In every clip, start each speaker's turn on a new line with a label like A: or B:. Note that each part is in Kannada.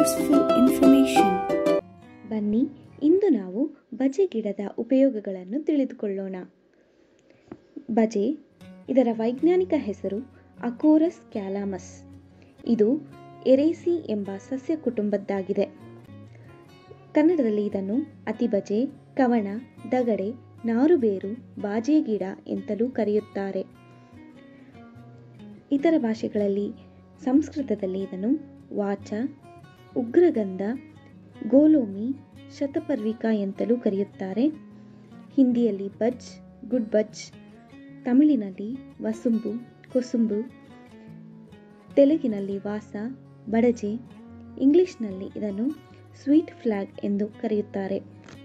A: ಯೂಸ್ಫುಲ್ ಇನ್ಫಾರ್ಮೇಷನ್
B: ಬನ್ನಿ ಇಂದು ನಾವು ಬಜೆ ಗಿಡದ ಉಪಯೋಗಗಳನ್ನು ತಿಳಿದುಕೊಳ್ಳೋಣ ಬಜೆ ಇದರ ವೈಜ್ಞಾನಿಕ ಹೆಸರು ಅಕೋರಸ್ ಕ್ಯಾಲಾಮಸ್ ಇದು ಎರೇಸಿ ಎಂಬ ಸಸ್ಯ ಕುಟುಂಬದ್ದಾಗಿದೆ ಕನ್ನಡದಲ್ಲಿ ಇದನ್ನು ಅತಿಬಜೆ ಕವಣ ದಗಡೆ ನಾರುಬೇರು ಬಾಜೆ ಗಿಡ ಎಂತಲೂ ಕರೆಯುತ್ತಾರೆ ಇತರ ಭಾಷೆಗಳಲ್ಲಿ ಸಂಸ್ಕೃತದಲ್ಲಿ ಇದನ್ನು ವಾಚ ಉಗ್ರಗಂಧ ಗೋಲೋಮಿ ಶತಪರ್ವಿಕ ಎಂತಲೂ ಕರೆಯುತ್ತಾರೆ ಹಿಂದಿಯಲ್ಲಿ ಬಜ್ ಗುಡ್ ಬಜ್ ತಮಿಳಿನಲ್ಲಿ ವಸುಂಬು ಕೊಸುಂಬು ತೆಲುಗಿನಲ್ಲಿ ವಾಸ ಬಡಜೆ ಇಂಗ್ಲಿಷ್ನಲ್ಲಿ ಇದನ್ನು ಸ್ವೀಟ್ ಫ್ಲಾಗ್ ಎಂದು ಕರೆಯುತ್ತಾರೆ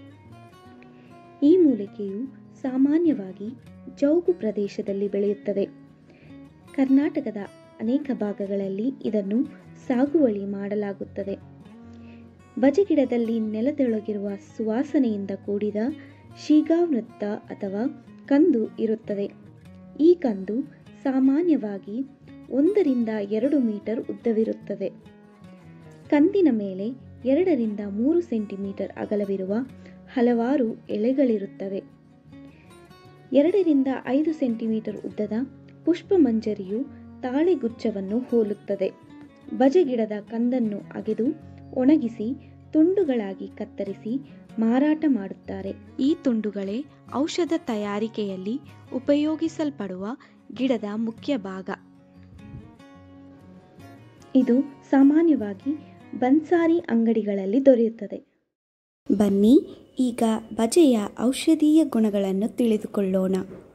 B: ಈ ಮೂಲಿಕೆಯು ಸಾಮಾನ್ಯವಾಗಿ ಜೌಗು ಪ್ರದೇಶದಲ್ಲಿ ಬೆಳೆಯುತ್ತದೆ ಕರ್ನಾಟಕದ ಅನೇಕ ಭಾಗಗಳಲ್ಲಿ ಇದನ್ನು ಸಾಗುವಳಿ ಮಾಡಲಾಗುತ್ತದೆ ಬಜೆಗಿಡದಲ್ಲಿ ನೆಲದೊಳಗಿರುವ ಸುವಾಸನೆಯಿಂದ ಕೂಡಿದ ಶೀಘಾವೃತ್ತ ಅಥವಾ ಕಂದು ಇರುತ್ತದೆ ಈ ಕಂದು ಸಾಮಾನ್ಯವಾಗಿ ಒಂದರಿಂದ ಎರಡು ಮೀಟರ್ ಉದ್ದವಿರುತ್ತದೆ ಕಂದಿನ ಮೇಲೆ ಎರಡರಿಂದ ಮೂರು ಸೆಂಟಿಮೀಟರ್ ಅಗಲವಿರುವ ಹಲವಾರು ಎಳೆಗಳಿರುತ್ತವೆ ಎರಡರಿಂದ ಐದು ಸೆಂಟಿಮೀಟರ್ ಉದ್ದದ ಪುಷ್ಪಮಂಜರಿಯು ತಾಳೆಗುಚ್ಛವನ್ನು ಹೋಲುತ್ತದೆ ಬಜೆಗಿಡದ ಕಂದನ್ನು ಅಗೆದು ಒಣಗಿಸಿ ತುಂಡುಗಳಾಗಿ ಕತ್ತರಿಸಿ ಮಾರಾಟ ಮಾಡುತ್ತಾರೆ ಈ ತುಂಡುಗಳೇ ಔಷಧ ತಯಾರಿಕೆಯಲ್ಲಿ ಉಪಯೋಗಿಸಲ್ಪಡುವ ಗಿಡದ ಮುಖ್ಯ ಭಾಗ ಇದು ಸಾಮಾನ್ಯವಾಗಿ ಬನ್ಸಾರಿ ಅಂಗಡಿಗಳಲ್ಲಿ ದೊರೆಯುತ್ತದೆ
A: ಬನ್ನಿ ಈಗ ಬಜೆಯ ಔಷಧೀಯ ಗುಣಗಳನ್ನು ತಿಳಿದುಕೊಳ್ಳೋಣ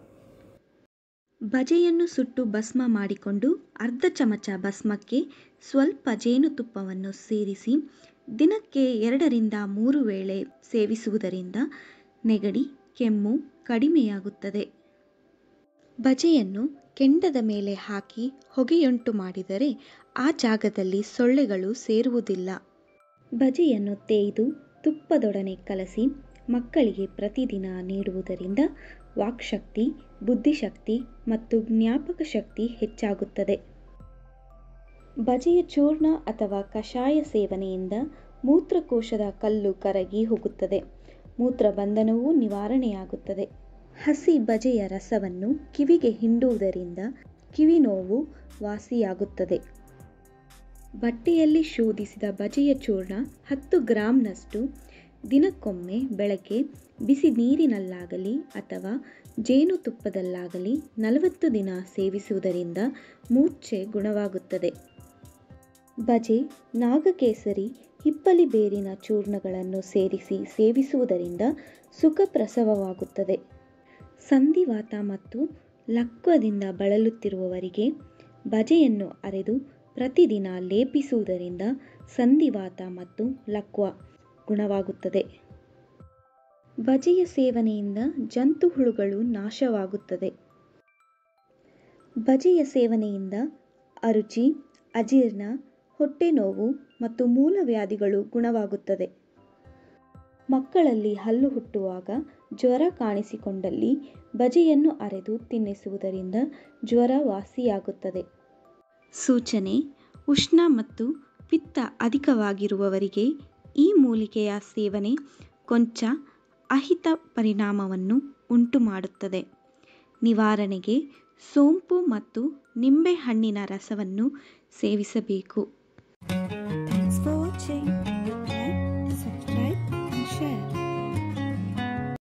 B: ಬಜೆಯನ್ನು ಸುಟ್ಟು ಭಸ್ಮ ಮಾಡಿಕೊಂಡು ಅರ್ಧ ಚಮಚ ಭಸ್ಮಕ್ಕೆ ಸ್ವಲ್ಪ ಜೇನುತುಪ್ಪವನ್ನು ಸೇರಿಸಿ ದಿನಕ್ಕೆ ಎರಡರಿಂದ ಮೂರು ವೇಳೆ ಸೇವಿಸುವುದರಿಂದ ನೆಗಡಿ ಕೆಮ್ಮು ಕಡಿಮೆಯಾಗುತ್ತದೆ ಬಜೆಯನ್ನು ಕೆಂಡದ ಮೇಲೆ ಹಾಕಿ ಹೊಗೆಯುಂಟು ಮಾಡಿದರೆ ಆ ಜಾಗದಲ್ಲಿ ಸೊಳ್ಳೆಗಳು ಸೇರುವುದಿಲ್ಲ ಬಜೆಯನ್ನು ತೇಯ್ದು ತುಪ್ಪದೊಡನೆ ಕಲಸಿ ಮಕ್ಕಳಿಗೆ ಪ್ರತಿದಿನ ನೀಡುವುದರಿಂದ ವಾಕ್ಶಕ್ತಿ ಬುದ್ಧಿಶಕ್ತಿ ಮತ್ತು ಜ್ಞಾಪಕ ಶಕ್ತಿ ಹೆಚ್ಚಾಗುತ್ತದೆ ಬಜೆಯ ಚೂರ್ಣ ಅಥವಾ ಕಷಾಯ ಸೇವನೆಯಿಂದ ಮೂತ್ರಕೋಶದ ಕಲ್ಲು ಕರಗಿ ಹೋಗುತ್ತದೆ ಮೂತ್ರಬಂಧನವೂ ನಿವಾರಣೆಯಾಗುತ್ತದೆ ಹಸಿ ಬಜೆಯ ರಸವನ್ನು ಕಿವಿಗೆ ಹಿಂಡುವುದರಿಂದ ಕಿವಿ ನೋವು ವಾಸಿಯಾಗುತ್ತದೆ ಬಟ್ಟೆಯಲ್ಲಿ ಶೋಧಿಸಿದ ಬಜೆಯ ಚೂರ್ಣ ಹತ್ತು ಗ್ರಾಂನಷ್ಟು ದಿನಕ್ಕೊಮ್ಮೆ ಬೆಳಗ್ಗೆ ಬಿಸಿ ನೀರಿನಲ್ಲಾಗಲಿ ಅಥವಾ ಜೇನುತುಪ್ಪದಲ್ಲಾಗಲಿ ನಲವತ್ತು ದಿನ ಸೇವಿಸುವುದರಿಂದ ಮೂರ್ಛೆ ಗುಣವಾಗುತ್ತದೆ ಬಜೆ ನಾಗಕೇಸರಿ ಹಿಪ್ಪಲಿ ಬೇರಿನ ಚೂರ್ಣಗಳನ್ನು ಸೇರಿಸಿ ಸೇವಿಸುವುದರಿಂದ ಸುಖ ಪ್ರಸವವಾಗುತ್ತದೆ ಸಂಧಿವಾತ ಮತ್ತು ಲಕ್ವದಿಂದ ಬಳಲುತ್ತಿರುವವರಿಗೆ ಬಜೆಯನ್ನು ಅರೆದು ಪ್ರತಿದಿನ ಲೇಪಿಸುವುದರಿಂದ ಸಂಧಿವಾತ ಮತ್ತು ಲಕ್ವ ಗುಣವಾಗುತ್ತದೆ ಬಜೆಯ ಸೇವನೆಯಿಂದ ಜಂತುಹುಳುಗಳು ನಾಶವಾಗುತ್ತದೆ ಬಜೆಯ ಸೇವನೆಯಿಂದ ಅರುಚಿ ಅಜೀರ್ಣ ಹೊಟ್ಟೆ ನೋವು ಮತ್ತು ಮೂಲವ್ಯಾಧಿಗಳು ಗುಣವಾಗುತ್ತದೆ ಮಕ್ಕಳಲ್ಲಿ ಹಲ್ಲು ಹುಟ್ಟುವಾಗ ಜ್ವರ ಕಾಣಿಸಿಕೊಂಡಲ್ಲಿ ಬಜೆಯನ್ನು ಅರೆದು ತಿನ್ನಿಸುವುದರಿಂದ ಜ್ವರ ವಾಸಿಯಾಗುತ್ತದೆ ಸೂಚನೆ ಉಷ್ಣ ಮತ್ತು ಪಿತ್ತ ಅಧಿಕವಾಗಿರುವವರಿಗೆ ಈ ಮೂಲಿಕೆಯ ಸೇವನೆ ಕೊಂಚ ಅಹಿತ ಪರಿಣಾಮವನ್ನು ಉಂಟು ಮಾಡುತ್ತದೆ ನಿವಾರಣೆಗೆ ಸೋಂಪು ಮತ್ತು ನಿಂಬೆಹಣ್ಣಿನ ರಸವನ್ನು ಸೇವಿಸಬೇಕು